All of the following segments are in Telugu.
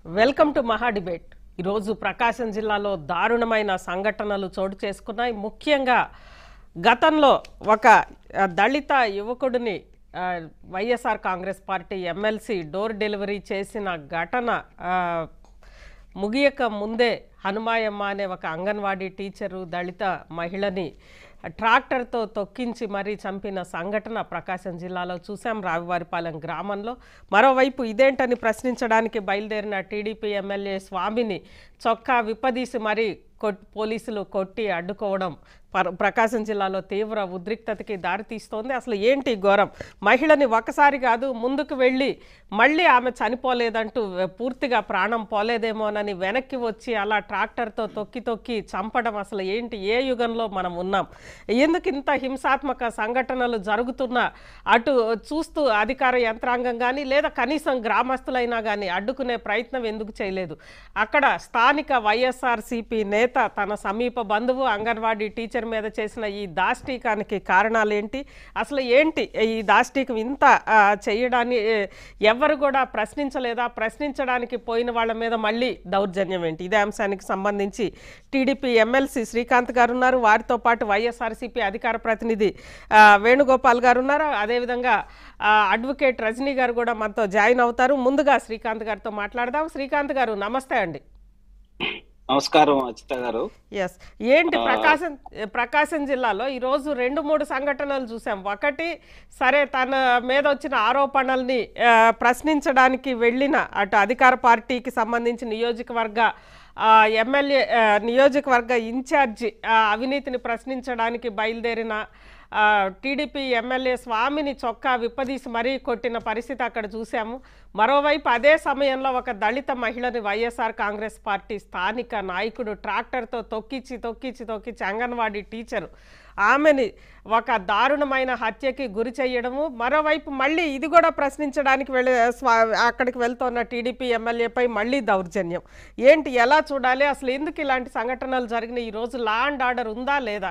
వెల్కమ్ టు మహా డిబేట్ ఈరోజు ప్రకాశం జిల్లాలో దారుణమైన సంఘటనలు చోటు చేసుకున్నాయి ముఖ్యంగా గతంలో ఒక ఆ, దళిత యువకుడిని ఆ, YSR Congress party MLC door delivery చేసిన ఘటన ఆ, ముగియక ముందే హనుమాయమ్మ అనే ఒక అంగన్వాడీ టీచరు దళిత మహిళని ట్రాక్టర్తో తొక్కించి మరీ చంపిన సంఘటన ప్రకాశం జిల్లాలో చూసాం రావివారిపాలెం గ్రామంలో మరోవైపు ఇదేంటని ప్రశ్నించడానికి బయలుదేరిన టీడీపీ ఎమ్మెల్యే స్వామిని చొక్కా విప్పదీసి మరీ కొట్ పోలీసులు కొట్టి అడ్డుకోవడం పర- ప్రకాశం జిల్లాలో తీవ్ర ఉద్రిక్తతకి దారితీస్తోంది అసలు ఏంటి ఈ ఘోరం మహిళని ఒకసారి కాదు ముందుకు వెళ్ళి మళ్ళీ ఆమె చనిపోలేదంటూ పూర్తిగా ప్రాణం పోలేదేమోనని వెనక్కి వచ్చి అలా ట్రాక్టర్తో తొక్కి తొక్కి చంపడం అసలు ఏంటి ఏ యుగంలో మనం ఉన్నాం ఎందుకు ఇంత హింసాత్మక సంఘటనలు జరుగుతున్నా అటు చూస్తూ అధికార యంత్రాంగం కానీ లేదా కనీసం గ్రామస్తులైనా కానీ అడ్డుకునే ప్రయత్నం ఎందుకు చేయలేదు అక్కడ స్థానిక వైఎస్ఆర్సీపీ నేత తన సమీప బంధువు అంగన్వాడీ టీచర్ మీద చేసిన ఈ దాష్టీకానికి కారణాలు ఏంటి అసలు ఏంటి ఈ దాష్టీకం ఇంత ఆ, చేయడాన్ని ఏ, ఎవ్వరు కూడా ప్రశ్నించలేదా ప్రశ్నించడానికి పోయిన వాళ్ళ మీద మళ్ళీ దౌర్జన్యం ఏంటి ఇదే అంశానికి సంబంధించి టీడీపీ ఎమ్మెల్సీ శ్రీకాంత్ గారు ఉన్నారు వారితో పాటు వైఎస్ఆర్సీపీ అధికార ప్రతినిధి ఆ, వేణుగోపాల్ గారు ఉన్నారు అదేవిధంగా ఆ, అడ్వకేట్ రజనీ గారు కూడా మనతో జాయిన్ అవుతారు ముందుగా శ్రీకాంత్ గారితో మాట్లాడదాం శ్రీకాంత్ గారు నమస్తే అండి నమస్కారం అచిత గారు ఎస్ ఏంటి ప్రకాశం ప్రకాశం జిల్లాలో ఈరోజు రెండు మూడు సంఘటనలు చూసాం ఒకటి సరే తన మీద వచ్చిన ఆరోపణల్ని ఆ, ప్రశ్నించడానికి వెళ్ళిన అటు అధికార పార్టీకి సంబంధించి నియోజకవర్గ ఆ, ఎమ్మెల్యే ఆ, నియోజకవర్గ ఇన్ఛార్జి ఆ, అవినీతిని ప్రశ్నించడానికి బయలుదేరిన ఆ, టీడీపీ ఎమ్మెల్యే స్వామిని చొక్కా విప్పదీసి మరీ కొట్టిన పరిస్థితి అక్కడ చూసాము మరోవైపు అదే సమయంలో ఒక దళిత మహిళని వైఎస్ఆర్ కాంగ్రెస్ పార్టీ స్థానిక నాయకుడు ట్రాక్టర్తో తొక్కిచ్చి తొక్కిచ్చి తొక్కిచ్చి అంగన్వాడీ టీచరు ఆమెని ఒక దారుణమైన హత్యకి గురి చేయడము మరోవైపు మళ్ళీ ఇది కూడా ప్రశ్నించడానికి వెళ్ళే స్వా అక్కడికి వెళ్తున్న టీడీపీ ఎమ్మెల్యేపై మళ్ళీ దౌర్జన్యం ఏంటి ఎలా చూడాలి అసలు ఎందుకు ఇలాంటి సంఘటనలు జరిగినాయి ఈరోజు లా అండ్ ఆర్డర్ ఉందా లేదా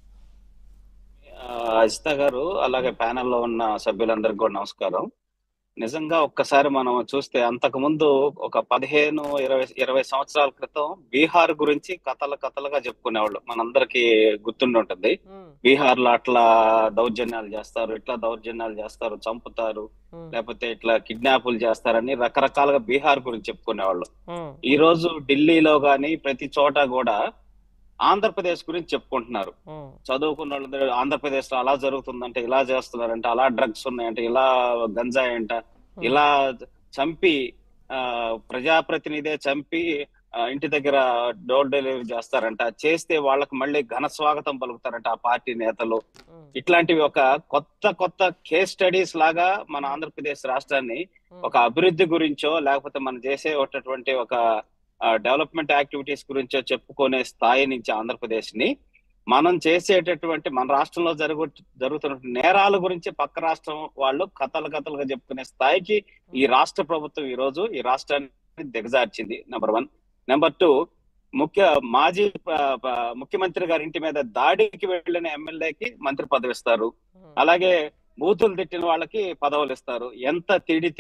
ఆ, అజిత గారు అలాగే ప్యానెల్ లో ఉన్న సభ్యులందరికీ కూడా నమస్కారం నిజంగా ఒక్కసారి మనం చూస్తే అంతకు ముందు ఒక పదిహేను ఇరవై ఇరవై సంవత్సరాల క్రితం బీహార్ గురించి కథలు కథలుగా చెప్పుకునేవాళ్ళు మనందరికి గుర్తుండి ఉంటుంది ఉమ్, బీహార్ లో అట్లా దౌర్జన్యాలు చేస్తారు ఇట్లా దౌర్జన్యాలు చేస్తారు చంపుతారు ఉమ్, లేకపోతే ఇట్లా కిడ్నాపులు చేస్తారని రకరకాలుగా బీహార్ గురించి చెప్పుకునేవాళ్ళు ఉమ్, ఈ రోజు ఢిల్లీలో గాని ప్రతి చోట కూడా ఆంధ్రప్రదేశ్ గురించి చెప్పుకుంటున్నారు ఉమ్, చదువుకున్న వాళ్ళందరూ ఆంధ్రప్రదేశ్ లో అలా జరుగుతుందంటే ఇలా చేస్తున్నారంట అలా డ్రగ్స్ ఉన్నాయంట ఇలా గంజాయి అంట ఇలా చంపి ఆ ప్రజాప్రతినిధే చంపి ఆ, ఇంటి దగ్గర డోర్ డెలివరీ చేస్తారంట చేస్తే వాళ్ళకి మళ్ళీ ఘన స్వాగతం పలుకుతారంట ఆ పార్టీ నేతలు ఉమ్, ఇట్లాంటివి ఒక కొత్త కొత్త కేస్ స్టడీస్ లాగా మన ఆంధ్రప్రదేశ్ రాష్ట్రాన్ని ఒక అభివృద్ధి గురించో లేకపోతే మనం చేసేటటువంటి ఒక డెవలప్మెంట్ యాక్టివిటీస్ గురించో చెప్పుకునే స్థాయి నుంచి ఆంధ్రప్రదేశ్ ని మనం చేసేటటువంటి మన రాష్ట్రంలో జరుగు జరుగుతున్న నేరాల గురించి పక్క రాష్ట్రం వాళ్ళు కథలు కథలుగా చెప్పుకునే స్థాయికి ఈ రాష్ట్ర ప్రభుత్వం ఈ రోజు ఈ రాష్ట్రాన్ని దిగజార్చింది నెంబర్ వన్ నెంబర్ టూ ముఖ్య మాజీ ప- ప- ముఖ్యమంత్రి గారి ఇంటి మీద దాడికి వెళ్ళిన ఎమ్మెల్యేకి మంత్రి పదవి ఇస్తారు ఉమ్, అలాగే బూతులు తిట్టిన వాళ్ళకి పదవులు ఇస్తారు ఎంత తిడితే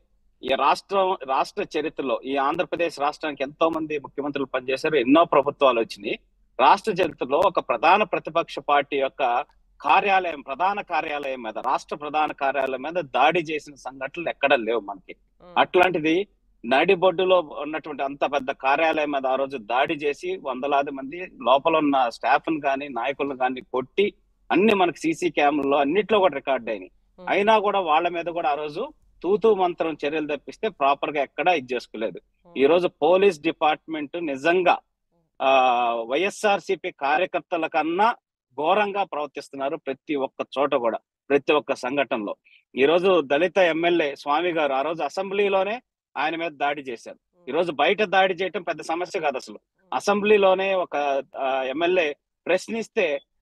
ఈ రాష్ట్రం రాష్ట్ర చరిత్రలో ఈ ఆంధ్రప్రదేశ్ రాష్ట్రానికి ఎంతో మంది ముఖ్యమంత్రులు పనిచేశారు ఎన్నో ప్రభుత్వాలు వచ్చినాయి రాష్ట్ర చరిత్రలో ఒక ప్రధాన ప్రతిపక్ష పార్టీ యొక్క కార్యాలయం ప్రధాన కార్యాలయం మీద రాష్ట్ర ప్రధాన కార్యాలయం మీద దాడి చేసిన సంఘటనలు ఎక్కడ లేవు మనకి ఉమ్, అట్లాంటిది నడిబొడ్డులో ఉన్నటువంటి అంత పెద్ద కార్యాలయం మీద ఆ రోజు దాడి చేసి వందలాది మంది లోపల ఉన్న స్టాఫ్ ని కానీ నాయకులను కానీ కొట్టి అన్ని మనకి సీసీ కెమెరాలో అన్నిట్లో కూడా రికార్డ్ అయినాయి ఉమ్, అయినా కూడా వాళ్ళ మీద కూడా ఆ రోజు తూతూ మంత్రం చర్యలు తప్పిస్తే ప్రాపర్ గా ఎక్కడా ఇది చేసుకోలేదు ఈ రోజు పోలీస్ డిపార్ట్మెంట్ నిజంగా ఆ వైఎస్ఆర్ సిపి కార్యకర్తల కన్నా ఘోరంగా ప్రవర్తిస్తున్నారు ప్రతి ఒక్క చోట కూడా ప్రతి ఒక్క సంఘటనలో ఈ రోజు దళిత ఎమ్మెల్యే స్వామి గారు ఆ రోజు అసెంబ్లీలోనే ఆయన మీద దాడి చేశారు ఈ రోజు బయట దాడి చేయటం పెద్ద సమస్య కాదు అసలు అసెంబ్లీలోనే ఒక ఎమ్మెల్యే ప్రశ్నిస్తే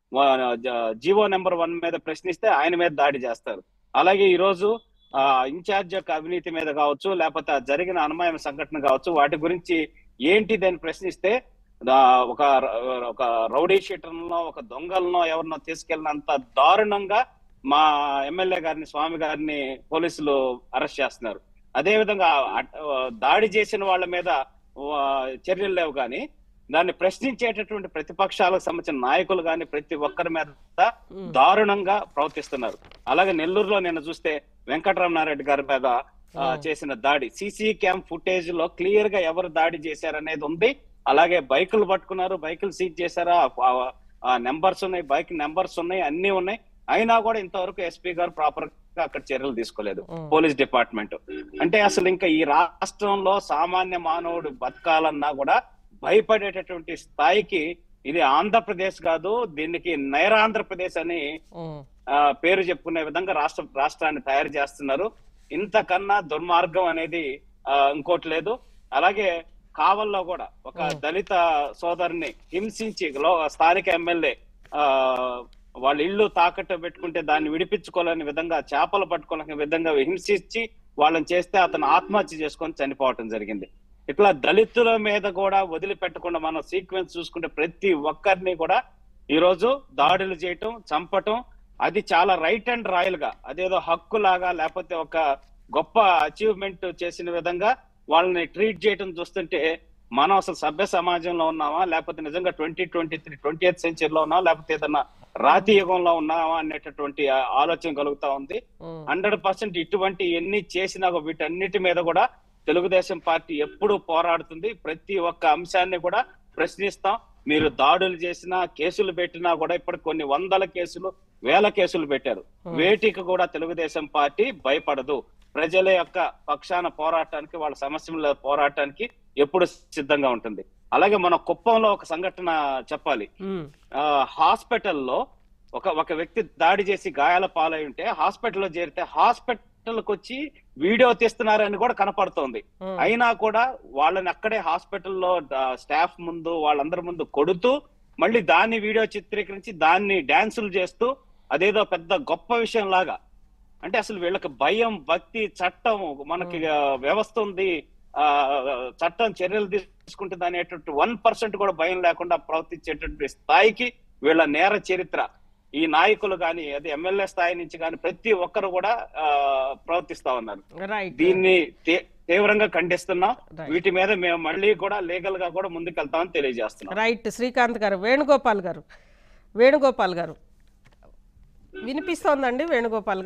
జీవో నెంబర్ వన్ మీద ప్రశ్నిస్తే ఆయన మీద దాడి చేస్తారు అలాగే ఈ రోజు ఆ ఇన్ఛార్జ్ యొక్క అవినీతి మీద కావచ్చు లేకపోతే ఆ జరిగిన అనుమాయం సంఘటన కావచ్చు వాటి గురించి ఏంటి దాన్ని ప్రశ్నిస్తే ఆ, ఒక ఒక రౌడీ షీటర్నో ఒక దొంగలనో ఎవరినో తీసుకెళ్ళినంత దారుణంగా మా ఎమ్మెల్యే గారిని స్వామి గారిని పోలీసులు అరెస్ట్ చేస్తున్నారు అదే విధంగా అట్- ఆ, దాడి చేసిన వాళ్ళ మీద ఆ, చర్యలు లేవు కానీ దాన్ని ప్రశ్నించేటటువంటి ప్రతిపక్షాలకు సంబంధించిన నాయకులు కానీ ప్రతి ఒక్కరి మీద ఉమ్, దారుణంగా ప్రవర్తిస్తున్నారు అలాగే నెల్లూరులో నిన్న చూస్తే వెంకటరమణారెడ్డి గారి మీద ఆ, ఉమ్. చేసిన దాడి సీసీ క్యామ్ ఫుటేజ్ లో క్లియర్ గా ఎవరు దాడి చేశారనేది ఉంది అలాగే బైకులు పట్టుకున్నారు బైకులు సీజ్ చేశారా ఆ- ఆ నెంబర్స్ ఉన్నాయి బైక్ నెంబర్స్ ఉన్నాయి అన్ని ఉన్నాయి అయినా కూడా ఇంతవరకు ఎస్పీ గారు ప్రాపర్ గా అక్కడ చర్యలు తీసుకోలేదు ఉమ్. పోలీస్ డిపార్ట్మెంట్ అంటే అసలు ఇంకా ఈ రాష్ట్రంలో సామాన్య మానవుడు బతకాలన్నా కూడా భయపడేటటువంటి స్థాయికి ఇది ఆంధ్రప్రదేశ్ కాదు దీనికి నైరాంధ్రప్రదేశ్ అని ఉమ్, ఆ, పేరు చెప్పుకునే విధంగా రాష్ట్ర రాష్ట్రాన్ని తయారు చేస్తున్నారు ఇంతకన్నా దుర్మార్గం అనేది ఆ, ఇంకోటి లేదు అలాగే కావల్లో కూడా ఒక Hmm. దళిత సోదరుని హింసించి లో- స్థానిక ఎమ్మెల్యే ఆ వాళ్ళ ఇల్లు తాకట్టు పెట్టుకుంటే దాన్ని విడిపించుకోలేని విధంగా చేపలు పట్టుకోలేని విధంగా హింసించి వాళ్ళని చేస్తే అతను ఆత్మహత్య చేసుకొని చనిపోవటం జరిగింది ఇట్లా దళితుల మీద కూడా వదిలిపెట్టకుండా మనం సీక్వెన్స్ చూసుకుంటే ప్రతి ఒక్కరిని కూడా ఈ రోజు దాడులు చేయటం చంపటం అది చాలా రైట్ అండ్ రాయల్ గా అదేదో హక్కు లాగా లేకపోతే ఒక గొప్ప అచీవ్మెంట్ చేసిన విధంగా వాళ్ళని ట్రీట్ చేయటం చూస్తుంటే మనం అసలు సభ్య సమాజంలో ఉన్నామా లేకపోతే నిజంగా twenty twenty three twenty eighth సెంచరీలో ఉన్నామా లేకపోతే ఏదన్నా రాతి యుగంలో ఉన్నామా అనేటటువంటి ఆ- ఆలోచన కలుగుతా ఉంది ఉమ్. హండ్రెడ్ పర్సెంట్ ఇటువంటి ఎన్ని చేసినా కూడా వీటన్నిటి మీద కూడా తెలుగుదేశం పార్టీ ఎప్పుడు పోరాడుతుంది ప్రతి ఒక్క అంశాన్ని కూడా ప్రశ్నిస్తాం మీరు దాడులు చేసినా కేసులు పెట్టినా కూడా ఇప్పటికి కొన్ని వందల కేసులు వేల కేసులు పెట్టారు Hmm. వేటికి కూడా తెలుగుదేశం పార్టీ భయపడదు ప్రజల యొక్క పక్షాన పోరాటానికి వాళ్ళ సమస్యల పోరాటానికి ఎప్పుడు సిద్ధంగా ఉంటుంది అలాగే మన కుప్పంలో ఒక సంఘటన చెప్పాలి ఉమ్, ఆ, హాస్పిటల్లో ఒక ఒక వ్యక్తి దాడి చేసి గాయాల పాలై ఉంటే హాస్పిటల్లో చేరితే హాస్పిటల్కి వచ్చి వీడియో తీస్తున్నారని కూడా కనపడుతోంది ఉమ్. అయినా కూడా వాళ్ళని అక్కడే హాస్పిటల్లో స్టాఫ్ ముందు వాళ్ళందరి ముందు కొడుతూ మళ్ళీ దాన్ని వీడియో చిత్రీకరించి దాన్ని డాన్సులు చేస్తూ అదేదో పెద్ద గొప్ప విషయం లాగా అంటే అసలు వీళ్ళకి భయం భక్తి చట్టం మనకి ఆ, వ్యవస్థ ఉంది ఆ చట్టం చర్యలు తీసుకుంటుంది అనేటువంటి వన్ పర్సెంట్ కూడా భయం లేకుండా ప్రవర్తించేటువంటి స్థాయికి వీళ్ళ నేర చరిత్ర ఈ నాయకులు కానీ అది ఎమ్మెల్యే స్థాయి నుంచి కానీ ప్రతి ఒక్కరు కూడా ఆ, ప్రవర్తిస్తా ఉన్నారు రైట్ దీన్ని తే- తీవ్రంగా ఖండిస్తున్నాం Right. వీటి మీద మేము మళ్ళీ కూడా లీగల్ గా కూడా ముందుకెళ్తామని తెలియజేస్తున్నాం రైట్ శ్రీకాంత్ గారు వేణుగోపాల్ గారు వేణుగోపాల్ గారు వినిపిస్తోందండి వేణుగోపాల్ గారు